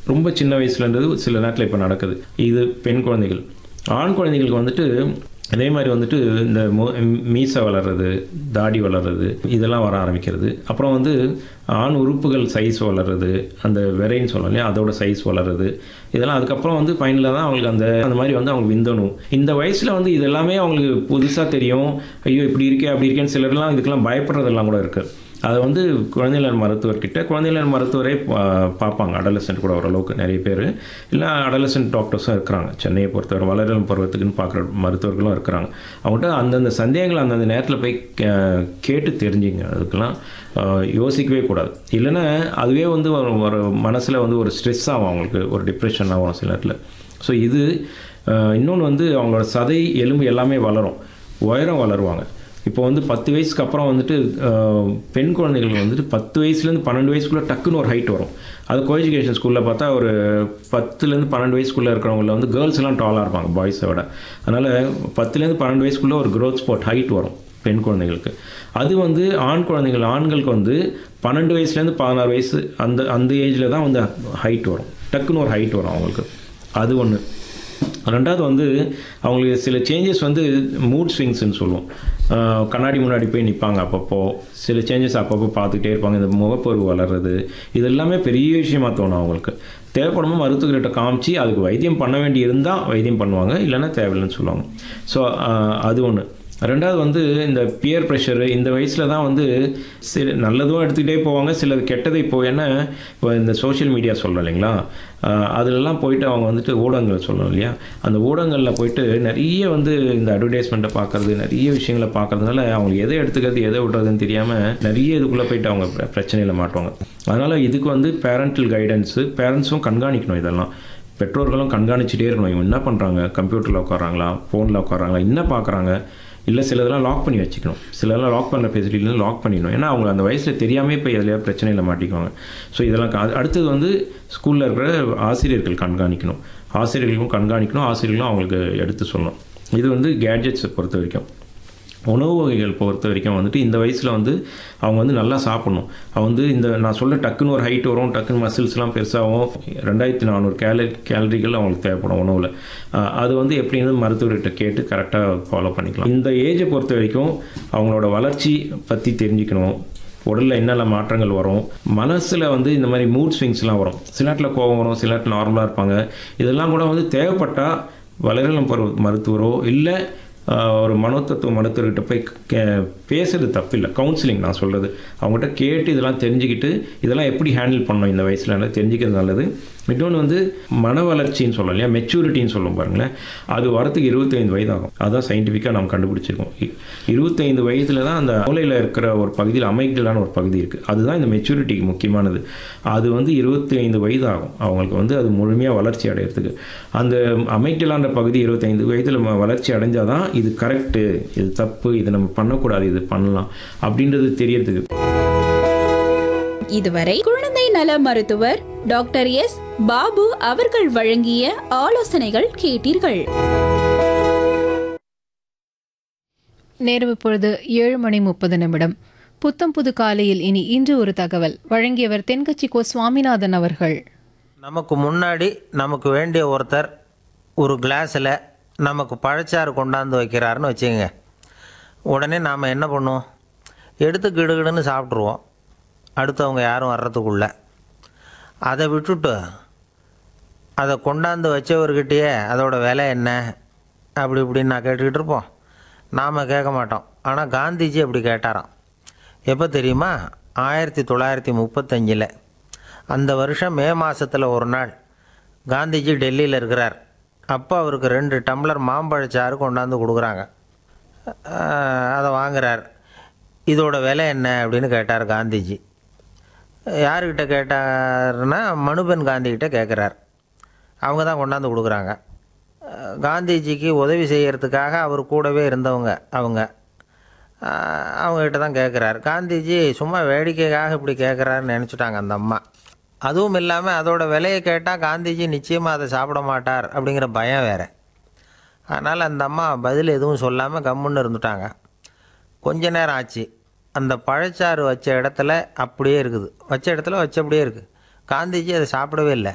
ரொம்ப சின்ன வயசுலன்றது சில நேரத்தில் இப்போ நடக்குது இது பெண் குழந்தைகள் ஆண் குழந்தைகளுக்கு வந்துட்டு அதே மாதிரி வந்துட்டு இந்த மொ- மீசை வளர்றது தாடி வளர்றது இதெல்லாம் வர ஆரம்பிக்கிறது அப்புறம் வந்து ஆண் உறுப்புகள் சைஸ் வளர்றது அந்த விரைன்னு சொல்லலாம் இல்லையா அதோட சைஸ் வளர்றது இதெல்லாம் அதுக்கப்புறம் வந்து ஃபைனலாக தான் அவங்களுக்கு அந்த அந்த மாதிரி வந்து அவங்க விந்தணும் இந்த வயசில் வந்து இது எல்லாமே அவங்களுக்கு புதுசாக தெரியும் ஐயோ இப்படி இருக்கே அப்படி இருக்கேன்னு சிலர்லாம் இதுக்கெல்லாம் பயப்படுறதெல்லாம் கூட இருக்குது அதை வந்து குழந்தைநல மருத்துவர்கிட்ட குழந்தைநல மருத்துவரே பா- பார்ப்பாங்க அடலசென்ட் கூட ஓரளவுக்கு நிறைய பேர் இல்லை அடலசென்ட் டாக்டர்ஸும் இருக்கிறாங்க சென்னையை பொறுத்தவரை வளரும் பருவத்துக்குன்னு பார்க்குற மருத்துவர்களும் இருக்கிறாங்க அவங்கள்ட்ட அந்தந்த சந்தேகங்களை அந்தந்த நேரத்தில் போய் கே- கேட்டு தெரிஞ்சுங்க அதுக்கெல்லாம் ஆஹ், யோசிக்கவே கூடாது இல்லைன்னா அதுவே வந்து ஒரு ஒரு மனசில் வந்து ஒரு ஸ்ட்ரெஸ் ஆகும் அவங்களுக்கு ஒரு டிப்ரெஷன் ஆகும் சில நேரத்தில் ஸோ இது இன்னொன்று வந்து அவங்களோட சதை எலும்பு எல்லாமே வளரும் உயரம் வளருவாங்க இப்போ வந்து பத்து வயசுக்கு அப்புறம் வந்துட்டு ஆஹ், பெண் குழந்தைகளுக்கு வந்துட்டு பத்து வயசுலேருந்து பன்னெண்டு வயசுக்குள்ளே டக்குன்னு ஒரு ஹைட் வரும் அது கோஎஜுகேஷன் ஸ்கூலில் பார்த்தா ஒரு பத்துலேருந்து பன்னெண்டு வயசுக்குள்ளே இருக்கிறவங்கள வந்து கேர்ள்ஸ் எல்லாம் டாலாக இருப்பாங்க பாய்ஸை விட அதனால் பத்துலேருந்து பன்னெண்டு வயசுக்குள்ளே ஒரு growth spot ஹைட் வரும் பெண் குழந்தைகளுக்கு அது வந்து ஆண் குழந்தைகள் ஆண்களுக்கு வந்து பன்னெண்டு வயசுலேருந்து பதினாறு வயசு அந்த அந்த ஏஜில் தான் வந்து ஹைட் வரும் டக்குன்னு ஒரு ஹைட் வரும் அவங்களுக்கு அது ஒன்று ரெண்டாவது வந்து அவங்களுக்கு சில சேஞ்சஸ் வந்து மூட் ஸ்விங்ஸ்னு சொல்லுவோம் ஆஹ் கண்ணாடி முன்னாடி போய் நிற்பாங்க அப்பப்போ சில சேஞ்சஸ் அப்பப்போ பார்த்துக்கிட்டே இருப்பாங்க இந்த முகப்பொரு வளர்றது இது எல்லாமே பெரிய விஷயமா தோணும் அவங்களுக்கு தேவைப்படும்போது மருத்துவர்கிட்ட காமிச்சு அதுக்கு வைத்தியம் பண்ண வேண்டி இருந்தால் வைத்தியம் பண்ணுவாங்க இல்லைன்னா தேவையில்லைன்னு சொல்லுவாங்க ஸோ அது ஒன்று ரெண்டாவது வந்து இந்த பியர் ப்ரெஷரு இந்த வயசில் தான் வந்து சில நல்லதும் எடுத்துக்கிட்டே போவாங்க சிலது கெட்டதை இப்போ என்ன இப்போ இந்த சோஷியல் மீடியா சொல்கிறோம் இல்லைங்களா ஆஹ் அதுலலாம் போயிட்டு அவங்க வந்துட்டு ஊடகங்கள் சொல்லணும் இல்லையா அந்த ஊடகங்களில் போயிட்டு நிறைய வந்து இந்த அட்வர்டைஸ்மெண்ட்டை பார்க்கறது நிறைய விஷயங்களை பார்க்கறதுனால அவங்களுக்கு எதை எடுத்துக்கிறது எதை விடுறதுன்னு தெரியாமல் நிறைய இதுக்குள்ளே போயிட்டு அவங்க பிர- பிரச்சனையில மாட்டுவாங்க அதனால் இதுக்கு வந்து பேரண்டல் கைடன்ஸு பேரண்ட்ஸும் கண்காணிக்கணும் இதெல்லாம் பெற்றோர்களும் கண்காணிச்சுட்டே இருக்கணும் இவங்க என்ன பண்ணுறாங்க கம்ப்யூட்டரில் உட்காராங்களா ஃபோனில் உட்காராங்களா என்ன பார்க்குறாங்க இல்லை சிலதெல்லாம் லாக் பண்ணி வச்சுக்கணும் சிலதெல்லாம் லாக் பண்ண ஃபெசிலிட்டிலாம் லாக் பண்ணிடணும் ஏன்னா அவங்க அந்த வயசில் தெரியாமே போய் எதுலையா பிரச்சனையில் மாட்டிக்குவாங்க ஸோ இதெல்லாம் கா- அடுத்தது வந்து ஸ்கூலில் இருக்கிற ஆசிரியர்கள் கண்காணிக்கணும் ஆசிரியர்களுக்கும் கண்காணிக்கணும் ஆசிரியர்களும் அவங்களுக்கு எடுத்து சொல்லணும் இது வந்து கேட்ஜெட்ஸை பொறுத்த வரைக்கும் உணவு வகைகள் பொறுத்த வரைக்கும் வந்துட்டு இந்த வயசில் வந்து அவங்க வந்து நல்லா சாப்பிடணும் அவங்க வந்து இந்த நான் சொல்ல டக்குன்னு ஒரு ஹைட் வரும் டக்குன்னு மசில்ஸ்லாம் பெருசாகும் ரெண்டாயிரத்தி நானூறு கேலரி கேலரிகள் அவங்களுக்கு தேவைப்படும் உணவில் அஹ் அது வந்து எப்படின்னு மருத்துவர்கிட்ட கேட்டு கரெக்டாக ஃபாலோ பண்ணிக்கலாம் இந்த ஏஜை பொறுத்த வரைக்கும் அவங்களோட வளர்ச்சி பற்றி தெரிஞ்சுக்கணும் உடலில் என்னென்ன மாற்றங்கள் வரும் மனசில் வந்து இந்த மாதிரி மூட் ஸ்விங்ஸ்லாம் வரும் சில நேரத்தில் கோபம் வரும் சில நேரத்தில் நார்மலாக இருப்பாங்க இதெல்லாம் கூட வந்து தேவைப்பட்டால் வளரலம் பருவ மருத்துவரோ இல்லை ஆஹ் ஒரு மனோதத்துவ மருத்துவர்கிட்ட போய் கே பேசுறது தப்பில்லை கவுன்சிலிங் நான் சொல்கிறது அவங்ககிட்ட கேட்டு இதெல்லாம் தெரிஞ்சுக்கிட்டு இதெல்லாம் எப்படி ஹேண்டில் பண்ணணும் இந்த வயசில் தெரிஞ்சுக்கிறது நல்லது இன்னொன்று வந்து மன வளர்ச்சின்னு சொல்லலாம் இல்லையா மெச்சூரிட்டின்னு சொல்லும் பாருங்களேன் அது வரத்துக்கு இருபத்தைந்து வயது ஆகும் அதான் சயின்டிஃபிக்காக நம்ம கண்டுபிடிச்சிருக்கோம் இ- இருபத்தைந்து வயதில் தான் அந்த மூளையில் இருக்கிற ஒரு பகுதியில் அமைக்கலான ஒரு பகுதி இருக்குது அதுதான் இந்த மெச்சூரிட்டிக்கு முக்கியமானது அது வந்து இருபத்தி ஐந்து வயது ஆகும் அவங்களுக்கு வந்து அது முழுமையாக வளர்ச்சி அடையிறதுக்கு அந்த அமைக்கலான்ற பகுதி இருபத்தைந்து வயதில் ம- வளர்ச்சி அடைஞ்சால் தான் இது கரெக்டு இது தப்பு இது நம்ம பண்ணக்கூடாது இது பண்ணலாம் அப்படின்றது தெரியறதுக்கு இதுவரை குழந்தை நல மருத்துவர் டாக்டர் எஸ் பாபு அவர்கள் வழங்கிய ஆலோசனைகள் கேட்டீர்கள் நேரம் இப்பொழுது ஏழு மணி முப்பது நிமிடம் புத்தம் புது காலையில் இனி இன்று ஒரு தகவல் வழங்கியவர் தென்கட்சி கோ சுவாமிநாதன் அவர்கள் நமக்கு முன்னாடி நமக்கு வேண்டிய ஒருத்தர் ஒரு கிளாஸில் நமக்கு பழச்சாறு கொண்டாந்து வைக்கிறாருன்னு வச்சுக்கோங்க உடனே நாம் என்ன பண்ணுவோம் எடுத்து கிடுகிடுன்னு சாப்பிட்ருவோம் அடுத்தவங்க யாரும் வர்றதுக்குள்ள அதை விட்டுட்டு அதை கொண்டாந்து வச்சவர்கிட்டயே அதோட விலை என்ன அப்படி இப்படின்னு நான் கேட்டுக்கிட்டு இருப்போம் நாம் கேட்க மாட்டோம் ஆனால் காந்திஜி அப்படி கேட்டாராம் எப்போ தெரியுமா ஆயிரத்தி தொள்ளாயிரத்தி முப்பத்தஞ்சில் அந்த வருஷம் மே மாதத்தில் ஒரு நாள் காந்திஜி டெல்லியில் இருக்கிறார் அப்போ அவருக்கு ரெண்டு டம்ளர் மாம்பழச்சாறு கொண்டாந்து கொடுக்குறாங்க ஆஹ் அதை வாங்குறார் இதோட விலை என்ன அப்படின்னு கேட்டார் காந்திஜி யாருக்கிட்ட கேட்டாருன்னா மனுபென் காந்திகிட்ட கேட்குறார் அவங்க தான் கொண்டாந்து கொடுக்குறாங்க அஹ் காந்திஜிக்கு உதவி செய்கிறதுக்காக அவர் கூடவே இருந்தவங்க அவங்க அஹ் அவங்ககிட்ட தான் கேட்குறாரு காந்திஜி சும்மா வேடிக்கைக்காக இப்படி கேட்குறாருன்னு நினச்சிட்டாங்க அந்த அம்மா அதுவும் இல்லாமல் அதோட விலையை கேட்டால் காந்திஜி நிச்சயமாக அதை சாப்பிட மாட்டார் அப்படிங்கிற பயம் வேறு அதனால் அந்த அம்மா பதில் எதுவும் சொல்லாமல் கம்முன்னு இருந்துட்டாங்க கொஞ்ச நேரம் ஆச்சு அந்த பழச்சாறு வச்ச இடத்துல அப்படியே இருக்குது வச்ச இடத்துல வச்சபடியே இருக்குது காந்திஜி அதை சாப்பிடவே இல்லை